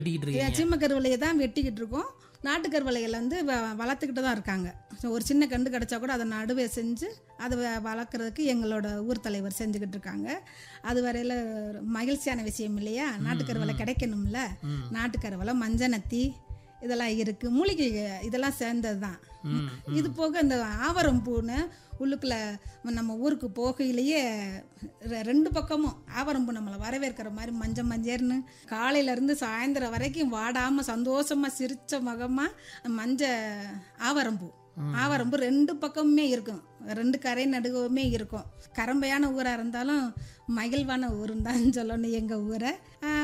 வெட்டிக்கிட்டு இருக்கீங்க சீம கருவலையை தான் வெட்டிக்கிட்டு இருக்கோம் நாட்டு கருவலையில் வந்து வ- வளர்த்துக்கிட்டு தான் இருக்காங்க ஸோ ஒரு சின்ன கண்டு கிடச்சா கூட அதை நடுவே செஞ்சு அதை வ- வளர்க்குறதுக்கு எங்களோட ஊர் தலைவர் செஞ்சுக்கிட்டு இருக்காங்க அது வரையில் மகிழ்ச்சியான விஷயம் இல்லையா நாட்டு கருவலை கிடைக்கணும்ல நாட்டு கருவலை மஞ்சனத்தி இதெல்லாம் இருக்குது மூலிகை இதெல்லாம் சேர்ந்தது தான் ம், இது போக இந்த ஆவரம் பூன்னு உள்ளுக்குள்ள நம்ம ஊருக்கு போகையிலேயே ரெ- ரெண்டு பக்கமும் ஆவரம் பூ நம்மளை வரவேற்கிற மாதிரி மஞ்சள் மஞ்சள்னு காலையில இருந்து சாயந்தரம் வரைக்கும் வாடாம சந்தோஷமா சிரிச்ச முகமா மஞ்ச ஆவரம்பூ ஆவரம்பூ ரெண்டு பக்கமுமே இருக்கும் ரெண்டு கரை நடுவுமே இருக்கும் கரம்பையான ஊரா இருந்தாலும் மகிழ்வான ஊருன்னு தான் சொல்லணும் எங்க ஊரை ஆஹ்